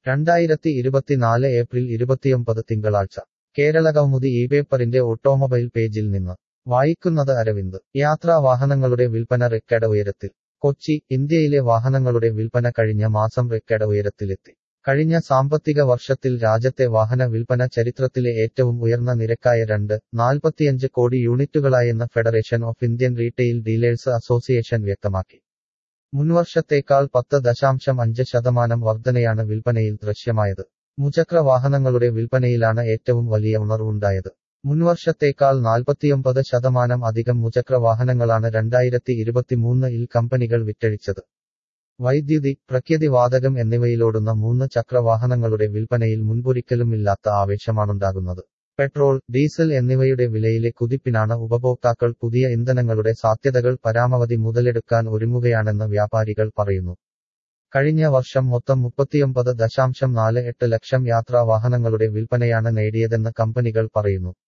രണ്ടായിരത്തി ഇരുപത്തിനാല് ഏപ്രിൽ ഇരുപത്തിയൊമ്പത് തിങ്കളാഴ്ച കേരളകൗമുദി ഈ പേപ്പറിന്റെ ഓട്ടോമൊബൈൽ പേജിൽ നിന്ന് വായിക്കുന്നത് അരവിന്ദ് യാത്രാ വാഹനങ്ങളുടെ വിൽപ്പന റെക്കോർഡ് ഉയരത്തിൽ കൊച്ചി ഇന്ത്യയിലെ വാഹനങ്ങളുടെ വിൽപ്പന കഴിഞ്ഞ മാസം റെക്കോർഡ് ഉയരത്തിലെത്തി കഴിഞ്ഞ സാമ്പത്തിക വർഷത്തിൽ രാജ്യത്തെ വാഹന വിൽപ്പന ചരിത്രത്തിലെ ഏറ്റവും ഉയർന്ന നിരക്കായ രണ്ട് നാൽപ്പത്തിയഞ്ച് കോടി യൂണിറ്റുകളായെന്ന് federation of Indian retail dealers association വ്യക്തമാക്കി മുൻവർഷത്തേക്കാൾ പത്ത് ദശാംശം അഞ്ച് ശതമാനം വർധനയാണ് വിൽപ്പനയിൽ ദൃശ്യമായത് മുചക്ര വാഹനങ്ങളുടെ വിൽപ്പനയിലാണ് ഏറ്റവും വലിയ ഉണർവുണ്ടായത് മുൻവർഷത്തേക്കാൾ നാൽപ്പത്തിയൊമ്പത് ശതമാനം അധികം മുചക്ര വാഹനങ്ങളാണ് രണ്ടായിരത്തി ഇരുപത്തിമൂന്ന് ഇൽ കമ്പനികൾ വിറ്റഴിച്ചത് വൈദ്യുതി പ്രഖ്യതി വാതകം എന്നിവയിലോടുന്ന മൂന്ന് ചക്ര വാഹനങ്ങളുടെ വിൽപ്പനയിൽ മുൻപൊരിക്കലുമില്ലാത്ത ആവേശമാണുണ്ടാകുന്നത് പെട്രോൾ ഡീസൽ എന്നിവയുടെ വിലയിലെ കുതിപ്പിനാണ് ഉപഭോക്താക്കൾ പുതിയ ഇന്ധനങ്ങളുടെ സാധ്യതകൾ പരാമവധി മുതലെടുക്കാൻ ഒരുങ്ങുകയാണെന്ന് വ്യാപാരികൾ പറയുന്നു കഴിഞ്ഞ വർഷം മൊത്തം മുപ്പത്തിയൊമ്പത് ദശാംശം നാല് എട്ട് ലക്ഷം യാത്രാ വാഹനങ്ങളുടെ വിൽപ്പനയാണ് നേടിയതെന്ന് കമ്പനികൾ പറയുന്നു